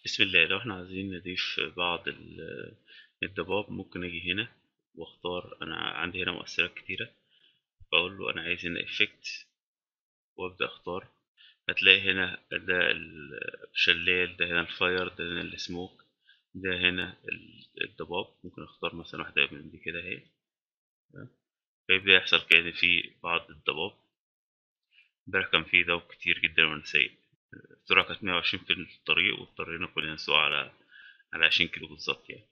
بسم الله لو احنا عايزين نضيف بعض ال- الضباب ممكن اجي هنا واختار انا عندي هنا مؤثرات كتيرة بقول له انا عايز هنا افكت وابدأ اختار هتلاقي هنا ده الشلال ده هنا الفاير ده هنا السموك ده هنا ال- الضباب ممكن اختار مثلا واحدة من دي كده اهي تمام؟ فيبدأ يحصل كأن في بعض الضباب امبارح كان في ضباب كتير جدا وانا سايق السرعة كانت 120 في الطريق واضطرينا كلنا نسوق على على 20 كيلو بالظبط يعني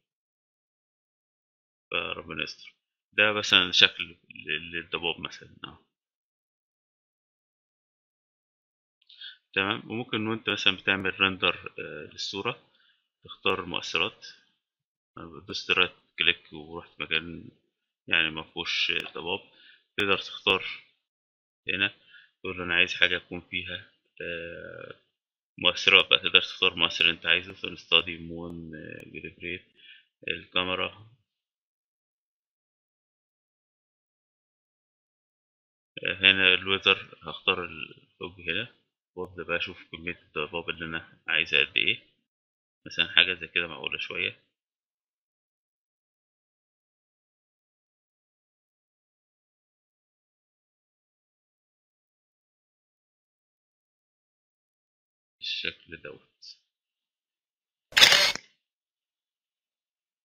فربنا يستر ده مثلا شكل لل- للضباب مثلا اه تمام وممكن وانت مثلا بتعمل رندر للصورة تختار المؤثرات أنا دوست رايت كليك ورحت مكان يعني ما فيهوش ضباب تقدر تختار هنا تقول له انا عايز حاجة يكون فيها آه، مؤثرات بقى تقدر تختار مؤثر انت عايزه مثلا ستادي مون جريبريت الكاميرا آه، هنا الويذر هختار الفوج هنا وابدا بقى اشوف كمية الضباب اللي انا عايزها قد ايه مثلا حاجة زي كده معقولة شوية الشكل دوت